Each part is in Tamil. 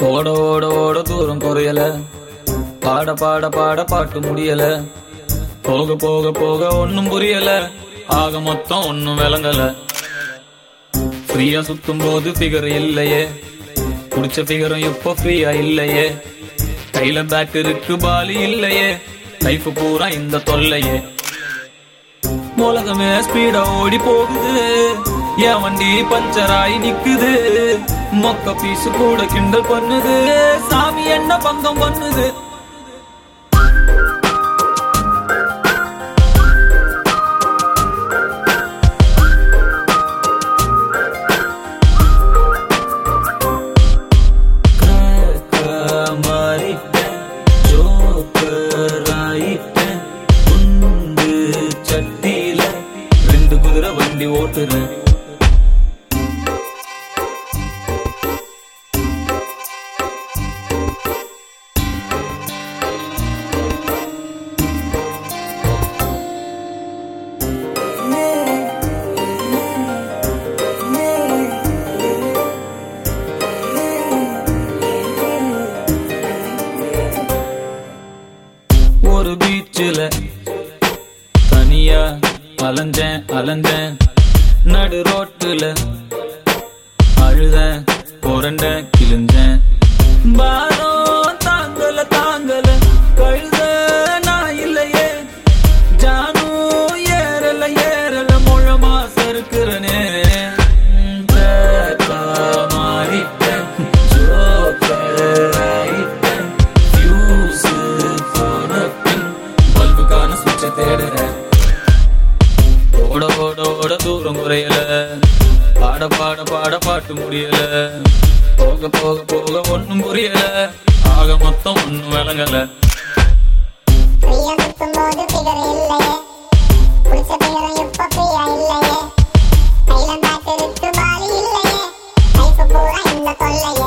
ஓட ஓட ஓட தூரம் குறையல பாட பாட பாட பாட்டு முடியல போக போக போக ஒண்ணும் புரியல ஆக மொத்தம் ஒண்ணும் விளங்கல ஃப்ரீயா சுத்தும் போது ஃபிகர் இல்லையே புடிச்ச ஃபிகரும் இப்போ ஃப்ரீயா இல்லையே கையில பேட் இருக்கு பாலி இல்லையே லைஃப் பூரா இந்த தொல்லையே உலகமே ஸ்பீடா ஓடி போகுது என் வண்டி பஞ்சர் ஆகி நிக்குது மொக்க பீஸ் கூட கிண்டல் பண்ணுது சாமி என்ன பங்கம் பண்ணுது மாறிட்டேன் ஜோக்கர் ஆயிட்டேன் குண்டு சட்டியில ரெண்டு குதிரை வண்டி ஓட்டுறேன் ஒரு பீச்சில் தனியா அலைஞ்சேன் அலைஞ்சேன் நடு ரோட்டுல அழுதேன் புரண்ட கிழிஞ்சேன் பாரம் தாங்கல தாங்கல கழுத நான் இல்லையே ஜானும் ஏறல ஏறல முழமா சறுக்குறனே மாறிட்டேன் ஜோக்கர் ஆயிட்டேன் ஃபியூஸ் போன பின் பல்புக்கான சுவிட்சை தேடுறேன் ஓட ஓட ஓட தூரம் குறையல பாட பாட பாட பாட்டு முடியல போக போக போக ஒண்ணும் புரியல ஆக மொத்தம் ஒண்ணும் விளங்கல ஃப்ரீயா சுத்தும்போது ஃபிகர் இல்லையே புடிச்ச ஃபிகரும் இப்ப ஃப்ரீயா இல்லையே கையில பேட் இருக்கு பாலி இல்லையே லைஃப் பூரா இந்த தொல்லையே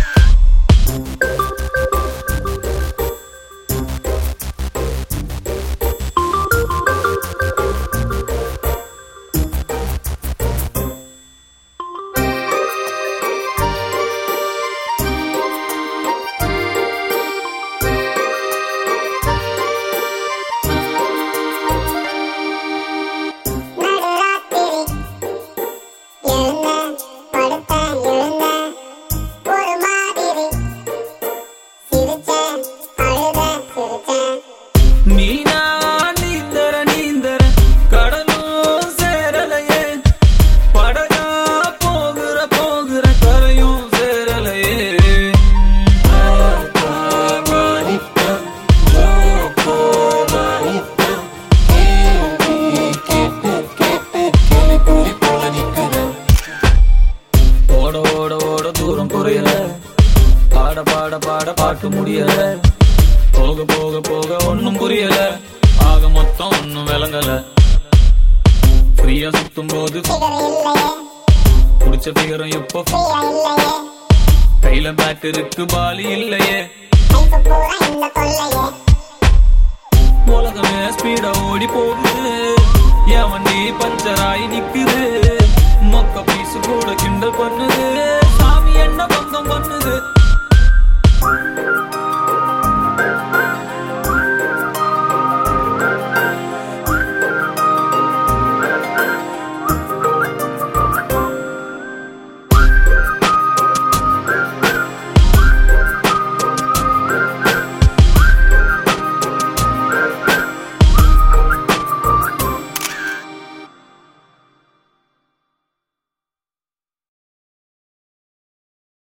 நடுராத்திரி எழுந்தேன் படுத்தேன் எழுந்தேன் ஒரு மாதிரி சிரிச்சேன் அழுதேன் சிரிச்சேன் மீனா நீந்தர நீந்தர கடலும் சேரலையே படகா போகிற போகிற கரையும் சேரலையே ஓட ஓட ஓட தூரம் குறையல பாட பாட பாட பாட்டு முடியல போக போக போக ஒண்ணும் புரியல ஆக மொத்தம் ஒண்ணும் விளங்கல ஃப்ரீயா சுத்தும் போது ஃபிகர் இல்லையே புடிச்ச ஃபிகரும் இப்போ ஃப்ரீயா இல்லையே கையில பேட் இருக்கு பாலி இல்லையே லைஃப் பூரா இந்த தொல்லையே உலகமே ஸ்பீடா ஓடி போகுது என் வண்டி பஞ்சர் ஆகி நிக்குது மொக்க பீஸ் கூட கிண்டல் பண்ணுது